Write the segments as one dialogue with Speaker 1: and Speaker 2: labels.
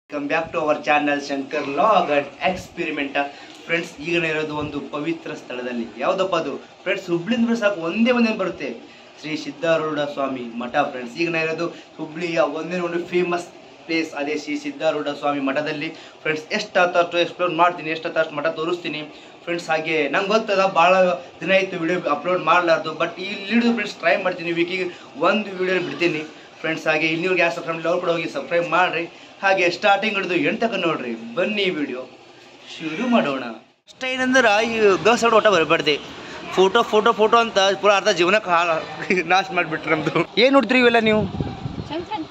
Speaker 1: Come back to our channel Shankar log and experiment friends ಈಗ ನಾನು ಇರೋದು ಒಂದು ಪವಿತ್ರ ಸ್ಥಳದಲ್ಲಿ ಯಾವುದಪ್ಪ ಅದು ಫ್ರೆಂಡ್ಸ್ ಹುಬ್ಳಿಂದ ಬಿಟ್ಟು ಸಾಕು ಒಂದೇ ಒಂದೇ ಬರುತ್ತೆ ಶ್ರೀ ಸಿದ್ಧಾರೂಢ ಸ್ವಾಮಿ ಮಠ ಫ್ರೆಂಡ್ಸ್ ಈಗ ನಾನು ಇರೋದು ಹುಬ್ಳಿಯ ಒಂದೇ ಒಂದು ಫೇಮಸ್ ಪ್ಲೇಸ್ ಅದೇ ಶ್ರೀ ಸಿದ್ಧಾರೂಢ ಸ್ವಾಮಿ ಮಠದಲ್ಲಿ ಫ್ರೆಂಡ್ಸ್ ಎಷ್ಟಾದಷ್ಟು ಎಕ್ಸ್ಪ್ಲೋರ್ ಮಾಡ್ತೀನಿ ಎಷ್ಟಾದಷ್ಟು ಮಠ ತೋರಿಸ್ತೀನಿ ಫ್ರೆಂಡ್ಸ್ ಹಾಗೆ ನಂಗೆ ಗೊತ್ತದ ಭಾಳ ದಿನ ಆಯಿತು ವಿಡಿಯೋ ಅಪ್ಲೋಡ್ ಮಾಡಲಾರ್ದು ಬಟ್ ಇಲ್ಲಿ ಹಿಡಿದು ಫ್ರೆಂಡ್ಸ್ ಟ್ರೈ ಮಾಡ್ತೀನಿ ವೀಕಿಗೆ ಒಂದು ವಿಡಿಯೋ ಬಿಡ್ತೀನಿ ಫ್ರೆಂಡ್ಸ್ ಹಾಗೆ ಇನ್ನಿವ್ರಿಗೆ ಯಾರು ಸಬ್ಸ್ಕ್ರೈಬ್ ಅವ್ರು ಕೂಡ ಹೋಗಿ ಸಬ್ಸ್ಕ್ರೈಬ್ ಮಾಡಿರಿ ಹಾಗೆ ಸ್ಟಾರ್ಟಿಂಗ್ ಹಿಡಿದು ಎಂಟು ತನಕ ನೋಡ್ರಿ ಬನ್ನಿ ವಿಡಿಯೋ ಶುರು ಮಾಡೋಣ ಅಷ್ಟ ಏನಂದ್ರೆ ಈ ಗರ್ಲ್ಸ್ ಔಟ್ ಒಟ್ಟ ಬರಬಾರ್ದೆ ಫೋಟೋ ಫೋಟೋ ಫೋಟೋ ಅಂತ ಪೂರ ಅರ್ಧ ಜೀವನಕ್ಕೆ ಹಾಳ ನಾಶ ಮಾಡಿಬಿಟ್ರಿ ನಮ್ದು ಏನು ನೋಡ್ತೀರಿ ಇವೆಲ್ಲ ನೀವು
Speaker 2: ಚಂದ್ರಂತ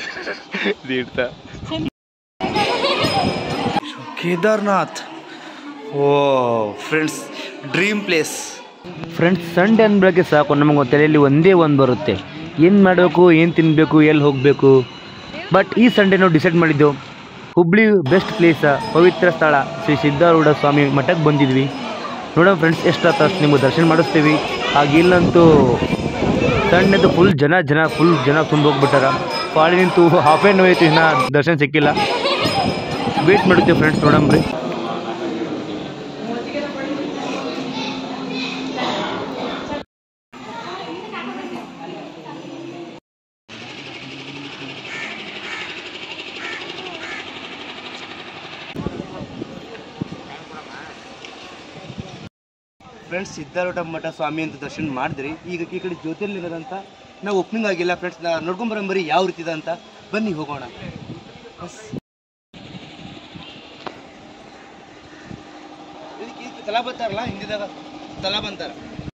Speaker 1: Kedarnath oh friends dream place friends Sunday ಅಂದ್ಬಳಕ್ಕೆ ಸಾಕು ನಮಗೆ ತಲೆಯಲ್ಲಿ ಒಂದೇ ಒಂದು ಬರುತ್ತೆ ಏನು ಮಾಡಬೇಕು ಏನು ತಿನ್ನಬೇಕು ಎಲ್ಲಿ ಹೋಗಬೇಕು ಬಟ್ ಈ ಸಂಡೇ ನಾವು ಡಿಸೈಡ್ ಮಾಡಿದ್ದೆವು ಹುಬ್ಳಿ ಬೆಸ್ಟ್ ಪ್ಲೇಸ ಪವಿತ್ರ ಸ್ಥಳ ಶ್ರೀ ಸಿದ್ಧಾರೂಢ ಸ್ವಾಮಿ ಮಠಕ್ಕೆ ಬಂದಿದ್ವಿ ನೋಡೋಣ ಫ್ರೆಂಡ್ಸ್ ಎಷ್ಟಾತ ಅಷ್ಟು ನಿಮಗೆ ದರ್ಶನ ಮಾಡಿಸ್ತೀವಿ ಹಾಗೆ ಇಲ್ಲಂತೂ ಸಣ್ಣದು ಫುಲ್ ಜನ ಜನ ಫುಲ್ ಜನ ತುಂಬ ಹೋಗ್ಬಿಟ್ಟಾರ ಪಾಳಿ ನಿಂತು ಹಾಫ್ ಆ್ಯಂಡ್ ಹೋಯ್ತು ಇನ್ನು ದರ್ಶನ ಸಿಕ್ಕಿಲ್ಲ ವೇಟ್ ಮಾಡುತ್ತೀವಿ ಫ್ರೆಂಡ್ಸ್ ನೋಡಮ್ರಿ ಫ್ರೆಂಡ್ಸ್ ಸಿದ್ಧಾರೂಢ ಮಠ ಸ್ವಾಮಿ ಅಂತ ದರ್ಶನ ಮಾಡಿದ್ರಿ ಈಗ ಈ ಕಡೆ ಜ್ಯೋತಿರ್ಲಿಂಗದಂತ ನಾವು ಓಪನಿಂಗ್ ಆಗಿಲ್ಲ ಫ್ರೆಂಡ್ಸ್ ನಾ ನೋಡ್ಕೊಂಬರಂಬರಿ ಯಾವ ರೀತಿ ಇದೆ ಅಂತ ಬನ್ನಿ ಹೋಗೋಣ ಬಸ್. ಇದಕ್ಕೆ ಇದಕ್ಕೆ ತಲಾ ಬರ್ತಾರಲ್ಲ ಹಿಂದಿದಾಗ ತಲಾ ಬಂತಾರ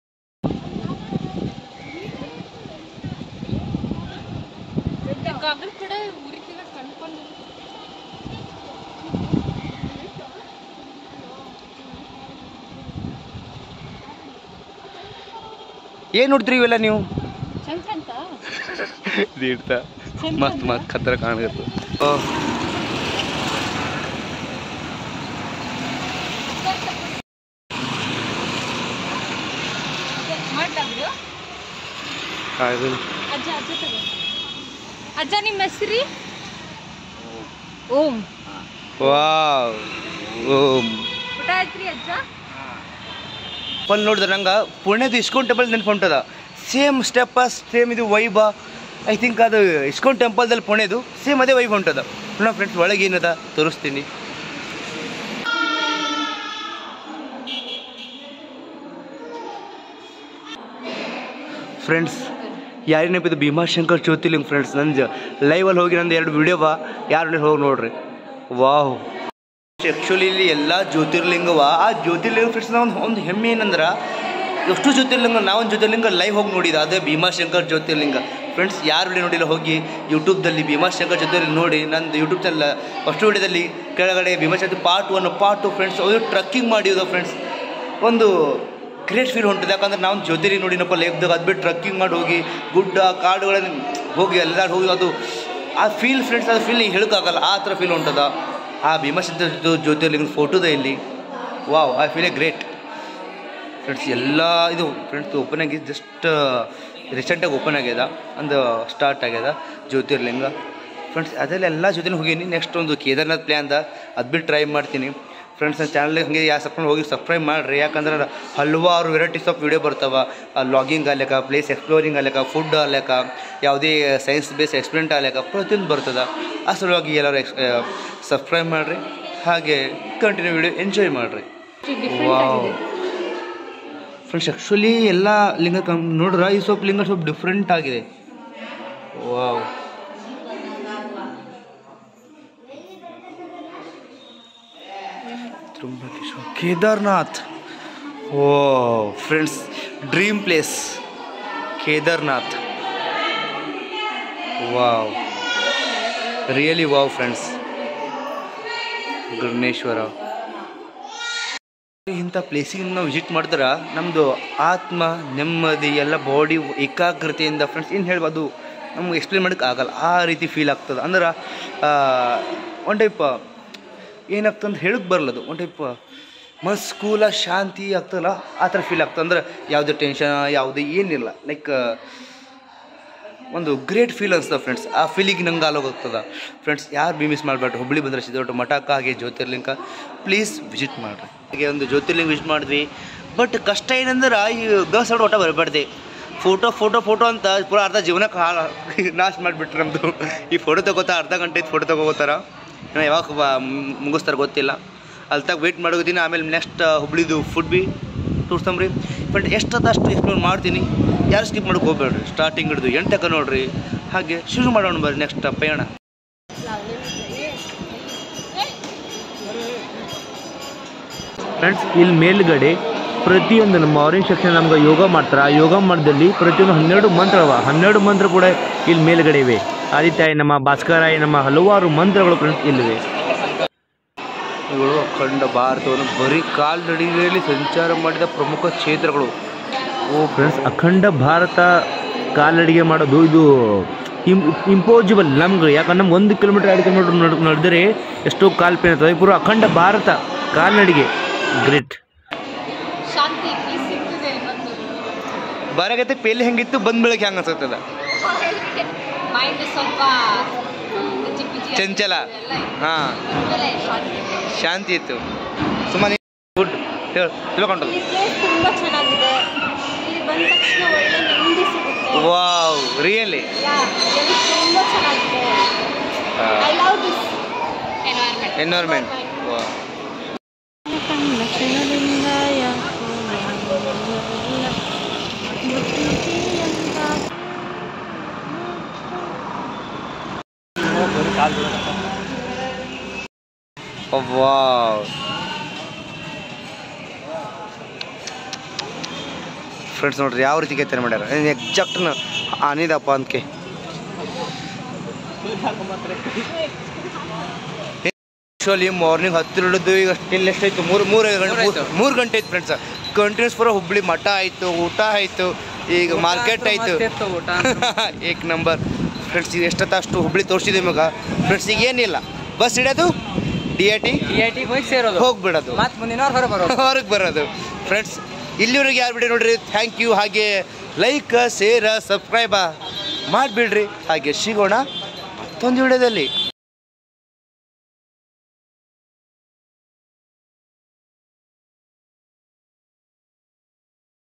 Speaker 2: ಗಗನ್ ಕಡೆ ಉರಿತಿದ ಕಣ್ಕೊಂಡು
Speaker 1: ಏನು ನೋಡ್ತೀರಿ ಇವೆಲ್ಲ ನೀವು
Speaker 2: ಚಂದ್ರಂತ
Speaker 1: ಮಸ್ತ್ ಮಸ್ತ್ ಖತ್ರ ಕಾಣಗತ್ತು
Speaker 2: ಮಾಡ್ಲಾಗ್ರು ಅಜ್ಜ ಅಜ್ಜ ತಗೋ ಅಜ್ಜ ನಿಮ್ಮ ಹೆಸ್ರಿ ಓಂ
Speaker 1: ವಾವ್ ಓಂ
Speaker 2: ಊಟ ಆಯ್ತ್ರಿ ಅಜ್ಜ
Speaker 1: ಟೆಂಪಲ್ ನೋಡಿದ್ರೆ ನಂಗೆ ಪುಣೆದು ಇಸ್ಕಾನ್ ಟೆಂಪಲ್ ನೆನ್ಪು ಹೊಂಟದ ಸೇಮ್ ಸ್ಟೆಪ್ ಸೇಮ್ ಇದು ವೈಬ ಐ ಥಿಂಕ್ ಅದು ಇಸ್ಕಾನ್ ಟೆಂಪಲ್ದಲ್ಲಿ ಪುಣೆದು ಸೇಮ್ ಅದೇ ವೈಬ್ ಹೊಂಟದ ನಮ್ಮ ಫ್ರೆಂಡ್ಸ್ ಒಳಗೆ ಏನದ ತೋರಿಸ್ತೀನಿ ಫ್ರೆಂಡ್ಸ್ ಯಾರಿಗೆ ನೆನಪಿದ್ದು ಭೀಮಾಶಂಕರ್ ಜ್ಯೋತಿರ್ಲಿಂಗ್ ಫ್ರೆಂಡ್ಸ್ ನಂದು ಲೈವಲ್ಲಿ ಹೋಗಿ ನಂದು ಎರಡು ವಿಡಿಯೋ ಬಾ ಯಾರು ಹೋಗಿ ನೋಡ್ರಿ ವಾವ್ ಆ್ಯಕ್ಚುಲಿ ಇಲ್ಲಿ ಎಲ್ಲ ಜ್ಯೋತಿರ್ಲಿಂಗವ ಆ ಜ್ಯೋತಿರ್ಲಿಂಗ ಫ್ರೆಂಡ್ಸ್ ಒಂದು ಒಂದು ಹೆಮ್ಮೆ ಏನಂದ್ರೆ ಎಷ್ಟು ಜ್ಯೋತಿರ್ಲಿಂಗ ನಾವೊಂದು ಜ್ಯೋತಿರ್ಲಿಂಗ ಲೈವ್ ಹೋಗಿ ನೋಡಿದ ಅದೇ ಭೀಮಾಶಂಕರ್ ಜ್ಯೋತಿರ್ಲಿಂಗ ಫ್ರೆಂಡ್ಸ್ ಯಾರು ವಿಡಿಯೋ ನೋಡಿಲ್ಲ ಹೋಗಿ ಯೂಟ್ಯೂಬ್ದಲ್ಲಿ ಭೀಮಾಶಂಕರ್ ಜ್ಯೋತಿರ್ಲಿಂಗ ನೋಡಿ ನಂದು ಯೂಟ್ಯೂಬ್ ಚಾನಲ್ ಫಸ್ಟ್ ವಿಡಿಯೋದಲ್ಲಿ ಕೆಳಗಡೆ Bhimashankar part one part two friends ಅದು ಟ್ರಕ್ಕಿಂಗ್ ಮಾಡಿದ ಫ್ರೆಂಡ್ಸ್ ಒಂದು ಗ್ರೇಟ್ ಫೀಲ್ ಹೊಂಟಿದೆ ಯಾಕಂದ್ರೆ ನಾವು ಜ್ಯೋತಿರ್ಲಿಂಗ ನೋಡಿನಪ್ಪ ಲೈಫ್ದಾಗ ಅದು ಬಿಟ್ಟು ಟ್ರಕ್ಕಿಂಗ್ ಮಾಡಿ ಹೋಗಿ ಗುಡ್ಡ ಕಾಡುಗಳನ್ನು ಹೋಗಿ ಎಲ್ಲರೂ ಹೋಗಿ ಅದು ಆ ಫೀಲ್ ಫ್ರೆಂಡ್ಸ್ ಅದು ಫೀಲ್ ಹೇಳೋಕ್ಕಾಗಲ್ಲ ಆ ಥರ ಫೀಲ್ ಹೊಂಟದ ಆ ಭೀಮಸಿದ್ಧ ಜ್ಯೋತಿರ್ಲಿಂಗ ಫೋಟೋದ ಇಲ್ಲಿ wow I feel a great friends ಎಲ್ಲ ಇದು ಫ್ರೆಂಡ್ಸ್ ಓಪನ್ ಆಗಿ ಜಸ್ಟ್ ರೀಸೆಂಟಾಗಿ ಓಪನ್ ಆಗ್ಯದ ಒಂದು ಸ್ಟಾರ್ಟ್ ಆಗ್ಯದ ಜ್ಯೋತಿರ್ಲಿಂಗ ಫ್ರೆಂಡ್ಸ್ ಅದೆಲ್ಲ ಎಲ್ಲ ಜ್ಯೋತಿರ್ಲಿಂಗ ಹೋಗೀನಿ ನೆಕ್ಸ್ಟ್ ಒಂದು ಕೇದಾರ್ನಾಥ್ ಪ್ಲ್ಯಾನ್ದ ಅದು ಬಿಟ್ಟು ಟ್ರೈ ಮಾಡ್ತೀನಿ ಫ್ರೆಂಡ್ಸ್ ನನ್ನ ಚಾನಲ್ಗೆ ಹಾಗೆ ಯಾ ಸಬ್ಸ್ಕ್ರೈಬ್ ಹೋಗಿ ಸಬ್ಸ್ಕ್ರೈಬ್ ಮಾಡಿರಿ ಯಾಕಂದ್ರೆ ಹಲವಾರು ವೆರೈಟೀಸ್ ಆಫ್ ವೀಡಿಯೋ ಬರ್ತಾವೆ ಲಾಗಿಂಗ್ ಆಗ್ಲಿಕ್ಕ ಪ್ಲೇಸ್ ಎಕ್ಸ್ಪ್ಲೋರಿಂಗ್ ಆಗ್ಲಿಕ್ಕ ಫುಡ್ ಆಗ್ಲಿಕ್ಕ ಯಾವುದೇ ಸೈನ್ಸ್ ಬೇಸ್ ಎಕ್ಸ್ಪೆರಿಮೆಂಟ್ ಆಗ್ಲಿಕ್ಕ ಪ್ರತಿಯೊಂದು ಬರ್ತದೆ ಆ ಸಲುವಾಗಿ ಎಲ್ಲರೂ ಎಕ್ಸ್ ಸಬ್ಸ್ಕ್ರೈಬ್ ಮಾಡಿರಿ ಹಾಗೆ ಕಂಟಿನ್ಯೂ ವಿಡಿಯೋ ಎಂಜಾಯ್ ಮಾಡಿರಿ ವಾವ್ ಫ್ರೆಂಡ್ಸ್ ಆ್ಯಕ್ಚುಲಿ ಎಲ್ಲ ಲಿಂಗ ಕಮ್ ನೋಡ್ರ ಈ ಸ್ವಲ್ಪ ಲಿಂಗ ಸ್ವಲ್ಪ ಡಿಫ್ರೆಂಟ್ ಆಗಿದೆ wow Trimbakeshwar Kedarnath oh friends dream place Kedarnath wow really wow friends Ganeshwar ಇಂಥ ಪ್ಲೇಸಿಗೆ ನಾವು ವಿಸಿಟ್ ಮಾಡಿದ್ರೆ ನಮ್ಮದು ಆತ್ಮ ನೆಮ್ಮದಿ ಎಲ್ಲ ಬಾಡಿ ಏಕಾಗ್ರತೆಯಿಂದ ಫ್ರೆಂಡ್ಸ್ ಏನು ಹೇಳ್ಬೋದು ನಮ್ಗೆ ಎಕ್ಸ್ಪ್ಲೇನ್ ಮಾಡೋಕ್ಕೆ ಆಗಲ್ಲ ಆ ರೀತಿ ಫೀಲ್ ಆಗ್ತದೆ ಅಂದ್ರೆ ಒಂದು ಟೈಪ್ ಏನಾಗ್ತದೆ ಅಂತ ಹೇಳಕ್ಕೆ ಬರಲ್ಲದು ಒಂದು ಟೈಪ್ ಮಸ್ತ್ ಕೂಲ ಶಾಂತಿ ಆಗ್ತದಲ್ಲ ಆ ಥರ ಫೀಲ್ ಆಗ್ತದೆ ಅಂದ್ರೆ ಯಾವುದೇ ಟೆನ್ಷನ್ ಯಾವುದೇ ಏನಿಲ್ಲ ಲೈಕ್ ಒಂದು ಗ್ರೇಟ್ ಫೀಲ್ ಅನ್ಸ್ತದೆ ಫ್ರೆಂಡ್ಸ್ ಆ ಫೀಲಿಗೆ ನಂಗೆ ಆಲೋಗೋಗ್ತದ ಫ್ರೆಂಡ್ಸ್ ಯಾರು ಬಿ ಮಿಸ್ ಮಾಡಬೇಡ್ರಿ ಹುಬ್ಳಿ ಬಂದರೆ ಸಿದ್ದೋಟ ಮಠಕ್ಕೆ ಹಾಗೆ ಜ್ಯೋತಿರ್ಲಿಂಗ ಪ್ಲೀಸ್ ವಿಸಿಟ್ ಮಾಡಿರಿ ಹಾಗೆ ಒಂದು ಜ್ಯೋತಿರ್ಲಿಂಗ ವಿಸಿಟ್ ಮಾಡಿದ್ವಿ ಬಟ್ ಕಷ್ಟ ಏನಂದ್ರೆ ಈ ಗರ್ಲ್ಸ್ ಒಟ್ಟ ಬರಬಾರ್ದು ಫೋಟೋ ಫೋಟೋ ಫೋಟೋ ಅಂತ ಪೂರ ಅರ್ಧ ಜೀವನಕ್ಕೆ ಹಾಳು ನಾಶ ಮಾಡಿಬಿಟ್ರೆ ನಮ್ಮದು ಈ ಫೋಟೋ ತಗೋತಾ ಅರ್ಧ ಗಂಟೆ ಫೋಟೋ ತಗೋತಾರ ಇನ್ನು ಯಾವಾಗ ಬ- ಮುಗಿಸ್ತಾರೆ ಗೊತ್ತಿಲ್ಲ ಅಲ್ಲಿ ತಗ ವೆಯ್ಟ್ ಮಾಡೋದಿನ ಆಮೇಲೆ ನೆಕ್ಸ್ಟ್ ಹುಬ್ಳಿದು ಫುಡ್ ಬಿ ತೋರಿಸ್ತಂಬ್ರಿ ಬಟ್ ಎಷ್ಟದ ಅಷ್ಟು ಎಕ್ಸ್ಪ್ಲೋರ್ ಮಾಡ್ತೀನಿ ಯಾರು ಸ್ಕಿಪ್ ಮಾಡೋಕೆ ಹೋಗ್ಬೇಡ್ರಿ ಸ್ಟಾರ್ಟಿಂಗ್ ಹಿಡಿದು ಎಂಟು ತಕ ನೋಡ್ರಿ ಹಾಗೆ ಶುರು ಮಾಡೋಣ ಬರ್ರಿ ನೆಕ್ಸ್ಟ್ ಪಯಣ
Speaker 3: ಫ್ರೆಂಡ್ಸ್ ಇಲ್ಲಿ ಮೇಲ್ಗಡೆ ಪ್ರತಿಯೊಂದು ನಮ್ಮ ಆರೆಂಜ್ ಸೆಕ್ಷನ್ ನಮ್ಗೆ ಯೋಗ ಮಾಡ್ತಾರೆ ಆ ಯೋಗ ಮಾಡದಲ್ಲಿ ಪ್ರತಿಯೊಂದು ಹನ್ನೆರಡು ಮಂತ್ರವ ಹನ್ನೆರಡು ಮಂತ್ರ ಕೂಡ ಇಲ್ಲಿ ಮೇಲ್ಗಡೆ ಇವೆ ಆದಿತ್ಯಾಯ ನಮ್ಮ ಭಾಸ್ಕರಾಯ ನಮ್ಮ ಹಲವಾರು ಮಂತ್ರಗಳು ಫ್ರೆಂಡ್ಸ್ ಇಲ್ಲಿವೆ
Speaker 1: ಇವುಗಳು ಅಖಂಡ ಭಾರತವನ್ನು ಬರೀ ಕಾಲ್ನಡಿಗೆಯಲ್ಲಿ ಸಂಚಾರ ಮಾಡಿದ ಪ್ರಮುಖ ಕ್ಷೇತ್ರಗಳು
Speaker 3: ಓ ಫ್ರೆಂಡ್ಸ್ ಅಖಂಡ ಭಾರತ ಕಾಲ್ನಡಿಗೆ ಮಾಡೋದು ಇದು ಇಂ ಇಂಪೋಸಿಬಲ್ ನಮ್ಗೆ ಯಾಕಂದ್ರೆ ನಮ್ಗೆ ಒಂದು ಕಿಲೋಮೀಟರ್ ಎರಡು ಕಿಲೋಮೀಟರ್ ನಡ್ ನಡೆದರೆ ಎಷ್ಟೋ ಕಾಲ್ ಪೇನ್ ಆಗ್ತದೆ ಪೂರ ಅಖಂಡ ಭಾರತ ಕಾಲ್ನಡಿಗೆ ಗ್ರೇಟ್
Speaker 2: ಶಾಂತಿ ಪೀಸ್ ಸಿಗ್ತದೆ ಬಂದು
Speaker 1: ಬರಗತ್ತೆ ಪೆಲ್ಲಿ ಹೆಂಗಿತ್ತು ಬಂದ ಬೆಳಗ್ಗೆ ಹೆಂಗೆ ಅನ್ಸುತ್ತದ
Speaker 2: ಮೈಂಡ್ ಸ್ವಲ್ಪ ಪಿಚಿ ಪಿಚಿ
Speaker 1: ಚಂಚಲ
Speaker 2: ಎಲ್ಲ ಇತ್ತು.
Speaker 1: ಹಾಂ
Speaker 2: ಆಮೇಲೆ ಶಾಂತಿ
Speaker 1: ಶಾಂತಿ ಇತ್ತು ಸುಮ್ಮನೆ ಗುಡ್ ಹೇಳು ತಿಳ್ಕೊಂಡದ್ದು
Speaker 2: ಇಲ್ಲಿ ಪ್ಲೇಸ್ ತುಂಬಾ ಚೆನ್ನಾಗಿದೆ ಇಲ್ಲಿ ಬಂದ ತಕ್ಷಣ ಒಳ್ಳೆ ನೆಮ್ಮದಿ ಸಿಗುತ್ತೆ
Speaker 1: ವಾವ್ ರಿಯಲಿ
Speaker 2: ಯಾ ಇಲ್ಲಿ ತುಂಬಾ ಚೆನ್ನಾಗಿದೆ I love this environment
Speaker 1: environment wow friends ನೋಡ್ರಿ ಯಾವ ರೀತಿ ಕೆತ್ತನೆ ಮಾಡ್ಯಾರ ಎಕ್ಸಾಕ್ಟ್ ಆನಿದಪ್ಪ ಅಂದ್ಕೆ ಆ್ಯಕ್ಚುಲಿ ಮಾರ್ನಿಂಗ್ ಹತ್ತಿರ ಹಿಡಿದು ಈಗ ಸ್ಟಿಲ್ ಎಷ್ಟಾಯ್ತು ಮೂರು ಮೂರು ಗಂಟೆ ಮೂರು ಗಂಟೆ ಆಯ್ತು ಫ್ರೆಂಡ್ಸ್ ಕಂಟಿನ್ಯೂಸ್ ಪೂರ ಹುಬ್ಳಿ ಮಠ ಆಯಿತು ಊಟ ಆಯಿತು ಈಗ ಮಾರ್ಕೆಟ್ ಆಯಿತು ಏಕ್ ನಂಬರ್ ಫ್ರೆಂಡ್ಸ್ ಈಗ ಎಷ್ಟೊತ್ತ ಅಷ್ಟು ಹುಬ್ಳಿ ತೋರಿಸಿದೆ ಮಗ ಫ್ರೆಂಡ್ಸ್ ಈಗ ಏನಿಲ್ಲ ಬಸ್ ಹಿಡಿಯೋದು ಡಿ ಐ ಟಿ
Speaker 4: ಹೋಗಿ ಸೇರೋದು
Speaker 1: ಹೋಗ್ಬಿಡೋದು
Speaker 4: ಮತ್ ಮುಂದಿನ ಹೊರ ಬರೋದು
Speaker 1: ಹೊರಗೆ ಬರೋದು ಫ್ರೆಂಡ್ಸ್ ಇಲ್ಲಿವರೆಗೆ ಯಾರು ವಿಡಿಯೋ ನೋಡ್ರಿ ಥ್ಯಾಂಕ್ ಯು ಹಾಗೆ ಲೈಕ್ ಶೇರ್ ಸಬ್ಸ್ಕ್ರೈಬ ಮಾಡಿಬಿಡ್ರಿ ಹಾಗೆ ಸಿಗೋಣ ಮತ್ತೊಂದು ವಿಡಿಯೋದಲ್ಲಿ